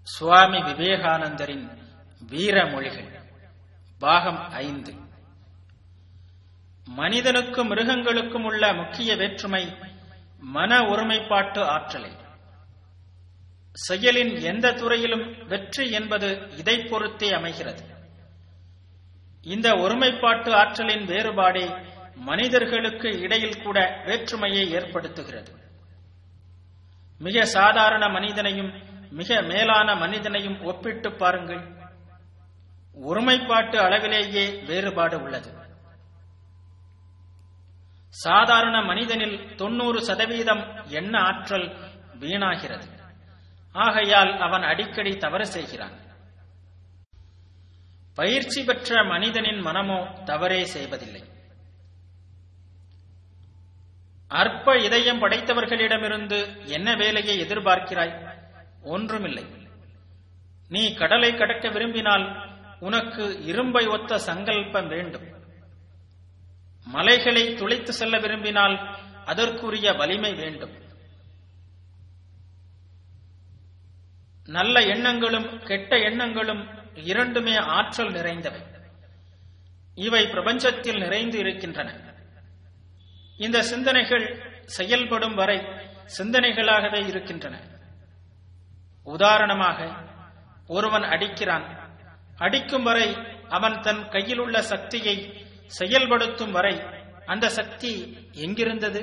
சுவாமி விவேகானந்தரின் வீரமொழிகள் பாகம் ஐந்து மனிதனுக்கும் மிருகங்களுக்கும் உள்ள முக்கிய வேற்றுமை மன ஒருமைப்பாட்டு ஆற்றலை செயலின் எந்த துறையிலும் வெற்றி என்பது இதை பொறுத்தே அமைகிறது இந்த ஒருமைப்பாட்டு ஆற்றலின் வேறுபாடே மனிதர்களுக்கு இடையில் கூட வேற்றுமையை ஏற்படுத்துகிறது மிக சாதாரண மனிதனையும் மிக மேலான மனிதனையும் ஒப்பிட்டு பாருங்கள் ஒருமைப்பாட்டு அளவிலேயே வேறுபாடு உள்ளது சாதாரண மனிதனில் தொண்ணூறு சதவீதம் எண்ண ஆற்றல் வீணாகிறது ஆகையால் அவன் அடிக்கடி தவறு செய்கிறான் பயிற்சி பெற்ற மனிதனின் மனமோ தவறே செய்வதில்லை அற்ப இதயம் படைத்தவர்களிடமிருந்து என்ன வேலையை எதிர்பார்க்கிறாய் ஒன்றுமில்லை நீ கடலை கடக்க விரும்பினால் உனக்கு இரும்பை ஒத்த சங்கல்பம் வேண்டும் மலைகளை துளைத்து செல்ல விரும்பினால் அதற்குரிய வலிமை வேண்டும் நல்ல எண்ணங்களும் கெட்ட எண்ணங்களும் இரண்டுமே ஆற்றல் நிறைந்தவை இவை பிரபஞ்சத்தில் நிறைந்து இருக்கின்றன இந்த சிந்தனைகள் செயல்படும் வரை சிந்தனைகளாகவே இருக்கின்றன உதாரணமாக ஒருவன் அடிக்கிறான் அடிக்கும் வரை அவன் தன் கையில் உள்ள சக்தியை செயல்படுத்தும் வரை அந்த சக்தி எங்கிருந்தது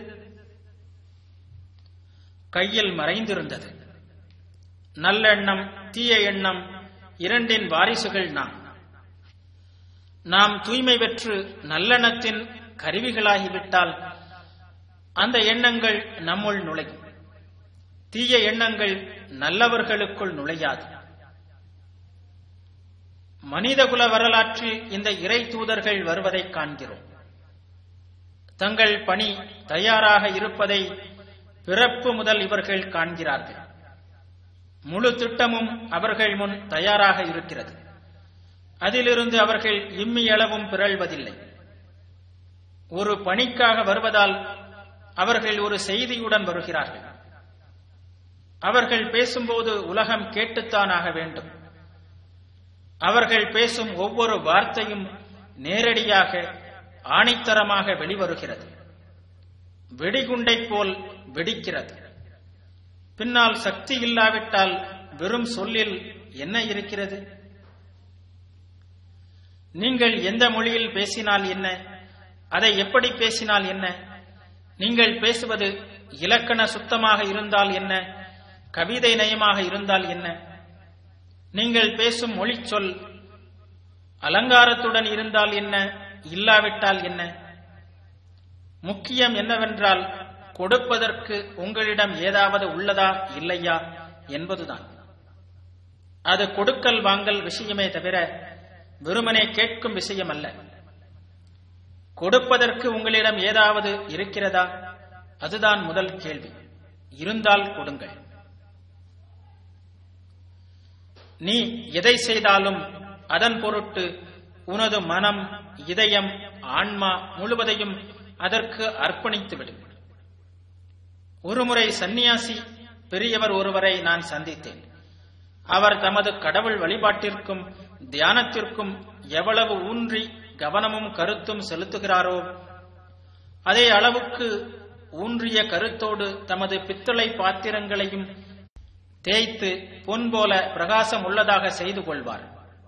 கையில் மறைந்திருந்தது நல்லெண்ணம் தீய எண்ணம் இரண்டின் வாரிசுகள் நாம் நாம் தூய்மை பெற்று நல்லெண்ணத்தின் கருவிகளாகிவிட்டால் அந்த எண்ணங்கள் நம்முள் நுழையும் தீய எண்ணங்கள் நல்லவர்களுக்குள் நுழையாது மனிதகுல வரலாற்றில் இந்த இறை தூதர்கள் வருவதை காண்கிறோம் தங்கள் பணி தயாராக இருப்பதை பிறப்பு முதல் இவர்கள் காண்கிறார்கள் முழு திட்டமும் அவர்கள் முன் தயாராக இருக்கிறது அதிலிருந்து அவர்கள் இம்மியளவும் பிறழ்வதில்லை ஒரு பணிக்காக வருவதால் அவர்கள் ஒரு செய்தியுடன் வருகிறார்கள் அவர்கள் பேசும்போது உலகம் கேட்டுத்தான் ஆக வேண்டும் அவர்கள் பேசும் ஒவ்வொரு வார்த்தையும் நேரடியாக ஆணித்தரமாக வெளிவருகிறது வெடிகுண்டை போல் வெடிக்கிறது பின்னால் சக்தி இல்லாவிட்டால் வெறும் சொல்லில் என்ன இருக்கிறது நீங்கள் எந்த மொழியில் பேசினால் என்ன அதை எப்படி பேசினால் என்ன நீங்கள் பேசுவது இலக்கண சுத்தமாக இருந்தால் என்ன கவிதை நயமாக இருந்தால் என்ன நீங்கள் பேசும் மொழி சொல் அலங்காரத்துடன் இருந்தால் என்ன இல்லாவிட்டால் என்ன முக்கியம் என்னவென்றால் கொடுப்பதற்கு உங்களிடம் ஏதாவது உள்ளதா இல்லையா என்பதுதான் அது கொடுக்கல் வாங்கல் விஷயமே தவிர வெறுமனே கேட்கும் விஷயம் அல்ல கொடுப்பதற்கு உங்களிடம் ஏதாவது இருக்கிறதா அதுதான் முதல் கேள்வி இருந்தால் கொடுங்கள் நீ எதை செய்தாலும் அதன் பொருட்டு உனது மனம் இதயம் ஆன்மா முழுவதையும் அதற்கு அர்ப்பணித்துவிடும் ஒருமுறை சந்நியாசி பெரியவர் ஒருவரை நான் சந்தித்தேன் அவர் தமது கடவுள் வழிபாட்டிற்கும் தியானத்திற்கும் எவ்வளவு ஊன்றி கவனமும் கருத்தும் செலுத்துகிறாரோ அதே அளவுக்கு ஊன்றிய கருத்தோடு தமது பித்தளை பாத்திரங்களையும் தேய்த்து பொன் போல பிரகாசம் உள்ளதாக செய்து கொள்வார்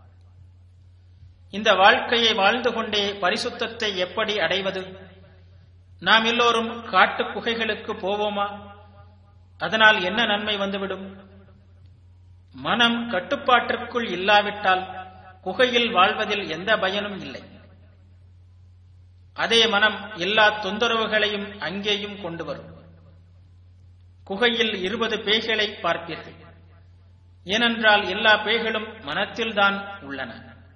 இந்த வாழ்க்கையை வாழ்ந்து கொண்டே பரிசுத்தத்தை எப்படி அடைவது நாம் எல்லோரும் காட்டு குகைகளுக்கு போவோமா அதனால் என்ன நன்மை வந்துவிடும் மனம் கட்டுப்பாட்டிற்குள் இல்லாவிட்டால் குகையில் வாழ்வதில் எந்த பயனும் இல்லை அதே மனம் எல்லா தொந்தரவுகளையும் அங்கேயும் கொண்டு வரும் குகையில் இருபது பேய்களை பார்ப்பீர்கள் ஏனென்றால் எல்லா பேய்களும் மனத்தில்தான் உள்ளன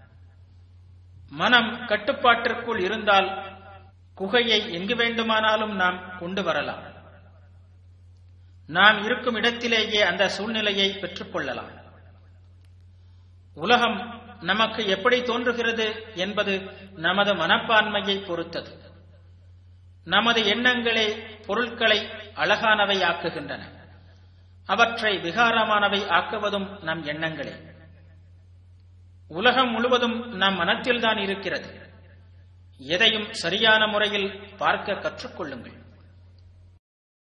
மனம் கட்டுப்பாட்டிற்குள் இருந்தால் குகையை எங்கு வேண்டுமானாலும் நாம் கொண்டு வரலாம் நாம் இருக்கும் இடத்திலேயே அந்த சூழ்நிலையை பெற்றுக்கொள்ளலாம் உலகம் நமக்கு எப்படி தோன்றுகிறது என்பது நமது மனப்பான்மையை பொறுத்தது நமது எண்ணங்களே பொருட்களை அழகானவை ஆக்குகின்றன அவற்றை விகாரமானவை ஆக்குவதும் நம் எண்ணங்களே உலகம் முழுவதும் நம் மனத்தில்தான் இருக்கிறது எதையும் சரியான முறையில் பார்க்க கற்றுக்கொள்ளுங்கள்